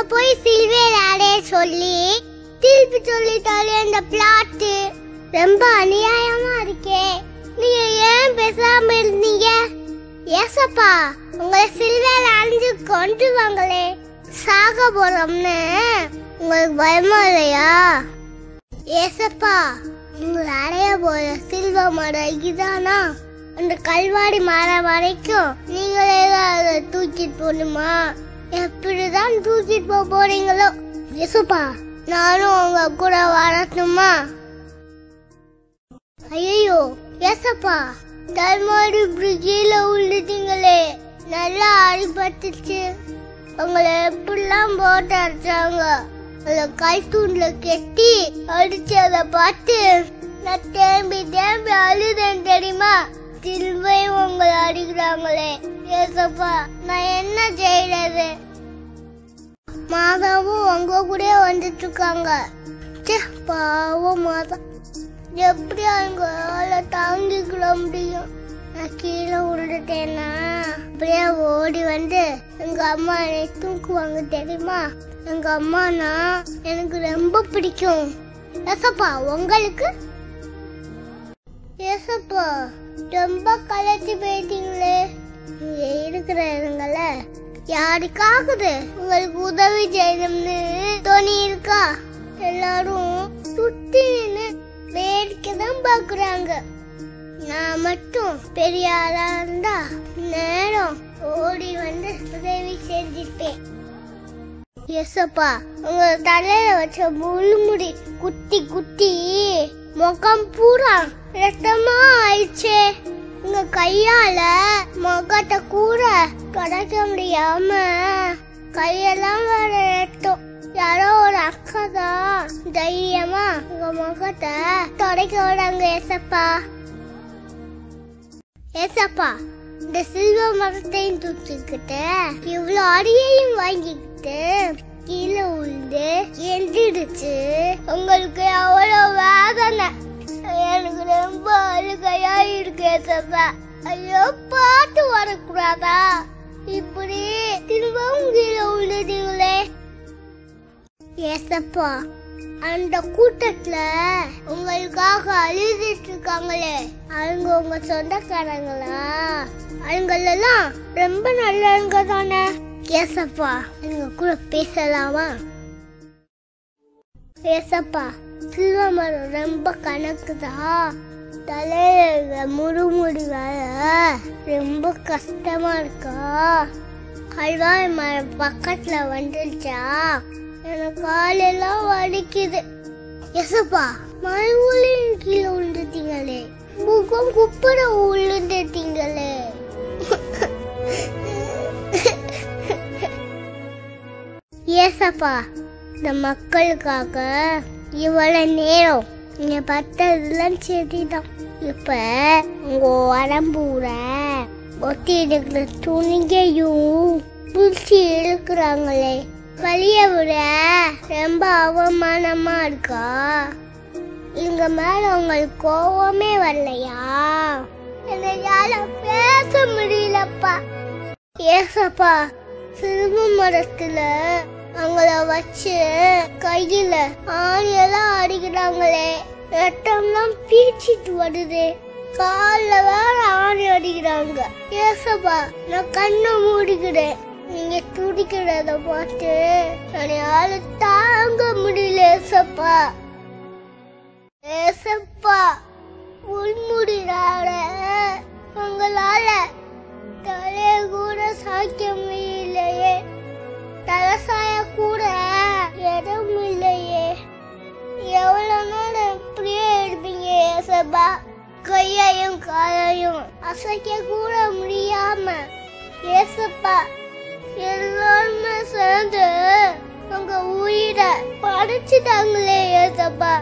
போய் சில்வேர் அடைய சொல்லி திருப்பி சொல்லிட்டாலே அந்த பிளாட்டு ரொம்ப அநியாயமா இருக்கே நீங்க ஏன் பேசாம இருந்தீங்க ஏசப்பா உங்களை சில்வேர் அழிஞ்சு கொண்டு வாங்களே சாக போறோம்னு உங்களுக்கு பயமா இல்லையா ஏசப்பா உங்களை அடைய போற சில்வ மரம் இதுதானா அந்த கல்வாடி மரம் வரைக்கும் நீங்களே தான் அதை தூக்கிட்டு போகணுமா எப்படிதான் தூக்கிட்டு போக போறீங்களோ ஏசப்பா நானும் உங்க கூட வரட்டுமா ஐயோ ஏசப்பா தர்மாடி இப்படி கீழே விழுந்தீங்களே நல்லா அடிபட்டுச்சு உங்களை எப்படிலாம் போட்டு அடிச்சாங்க அதை கல் தூண்ல கெட்டி அடிச்சத பார்த்து நான் தேம்பி தேம்பி அழுதேன் தெரியுமா திரும்பியும் உங்களை அடிக்கிறாங்களே ஏசப்பா நான் என்ன செய்யறது மாதாவும் உங்க கூட வந்துட்டு இருக்காங்க ச்சே, பாவம் மாதா எப்படி அவங்களால தாங்கிக்கிட முடியும் நான் கீழே விழுந்துட்டேன்னா அப்படியே ஓடி வந்து எங்க அம்மா என்னை தூக்குவாங்க தெரியுமா எங்க அம்மானா எனக்கு ரொம்ப பிடிக்கும் ஏசப்பா உங்களுக்கு ஏசப்பா ரொம்ப கலைச்சு போயிட்டீங்களே இங்க இருக்கிறவங்கள யாருக்காகுது உங்களுக்கு உதவி செய்யணும்னு தோணி இருக்கா எல்லாரும் சுத்தி நின்னு வேடிக்கை தான் பாக்குறாங்க நான் மட்டும் பெரிய ஆளா இருந்தா நேரம் ஓடி வந்து உதவி செஞ்சுட்டேன் எஸ்அப்பா உங்க தலையில வச்ச முள்முடி குத்தி குத்தி முகம் பூரா ரத்தமா ஆயிடுச்சே உங்க கையால முகத்தை கூட கடக்க முடியாம கையெல்லாம் வேற ரத்தம் யாரோ ஒரு அக்கா தான் தைரியமா உங்க முகத்தை தொடக்க விடாங்க ஏசப்பா ஏசப்பா இந்த சில்வ மரத்தையும் தூக்கிக்கிட்டு இவ்வளவு அடியையும் வாங்கிக்கிட்டு கீழே விழுந்து எந்திரிச்சு உங்களுக்கு அவ்வளவு வேதனை எனக்கு ரொம்ப அழுகையா இருக்கு ஏசப்பா ஐயோ பாட்டு வரக்கூடாதா இப்படி திரும்பவும் கீழே விழுந்தீங்களே ஏசப்பா அந்த கூட்டத்துல உங்களுக்காக அழுதுட்டு இருக்காங்களே அவங்க உங்க சொந்தக்காரங்களா அவங்களெல்லாம் ரொம்ப நல்லவங்க தானே ஏசப்பா எங்க கூட பேசலாமா ஏசப்பா சில்வமரம் ரொம்ப கணக்குதா தலையில முறுமுடி வேற ரொம்ப கஷ்டமா இருக்கா கல்வாய் மரம் பக்கத்துல வந்துருச்சா எனக்கு காலெல்லாம் வலிக்குது எசப்பா மறுபடியும் கீழே விழுந்துட்டீங்களே முகம் குப்பட விழுந்துட்டீங்களே ஏசப்பா இந்த மக்களுக்காக இவ்வளவு நேரம் நீங்க பத்ததெல்லாம் சரிதான் இப்ப உங்க உடம்பூர ஒத்தி இருக்கிற துணிகையும் பிடிச்சி இழுக்கிறாங்களே வழிய விட ரொம்ப அவமானமா இருக்கா இங்க மேல உங்களுக்கு கோவமே வரலையா என்னால பேச முடியலப்பா ஏசப்பா சிறும மரத்துல அவங்கள வச்சு கையில ஆணியெல்லாம் அடிக்கிறாங்களே ரத்தம்லாம் பீச்சிட்டு வருது கால்ல வேற ஆணி அடிக்கிறாங்க ஏசப்பா நான் கண்ணை மூடிக்கிறேன் நீங்க துடிக்கிறத பார்த்து என்னால தாங்க முடியல ஏசப்பா ஏசப்பா உள்முடினால உங்களால தலைய கூட சாய்க்க முடியலையே தலை சாய கூட இடம் இல்லையே எவ்வளவு நேரம் இப்படியே இருப்பீங்க ஏசப்பா கையையும் காலையும் அசைக்க கூட முடியாம ஏசப்பா எல்லாருமே சேர்ந்து உங்க உயிரை படைச்சிட்டாங்களே ஏசப்பா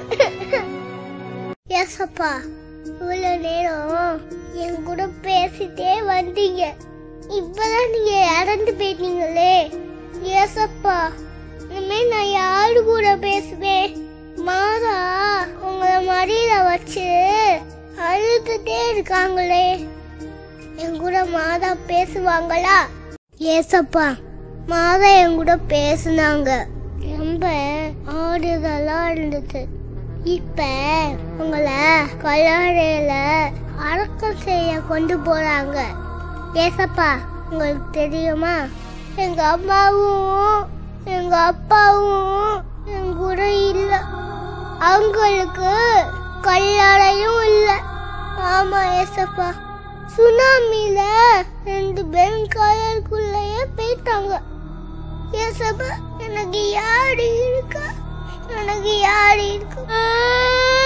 ஏசப்பா இவ்வளவு நேரம் என் கூட பேசிட்டே வந்தீங்க இப்பதான் நீங்க இறந்து போயிட்டீங்களே ஏசப்பா இனிமே நான் யாரு கூட பேசுவேன் மாதா உங்களை மடியில வச்சு அழுதுட்டே இருக்காங்களே என் கூட மாதா பேசுவாங்களா ஏசப்பா மாதா என் கூட பேசுனாங்க ரொம்ப ஆறுதலா இருந்துச்சு இப்ப உங்களை கல்லறையில அடக்கம் செய்ய கொண்டு போறாங்க ஏசப்பா உங்களுக்கு தெரியுமா எங்க அம்மாவும் எங்க அப்பாவும் என் கூட இல்ல அவங்களுக்கு கல்லறையும் இல்ல ஆமா ஏசப்பா சுனாமில ரெண்டு பேரும் கடலுக்குள்ளேயே போயிட்டாங்க ஏசப்பா எனக்கு யாரு இருக்கா எனக்கு யாரு இருக்கா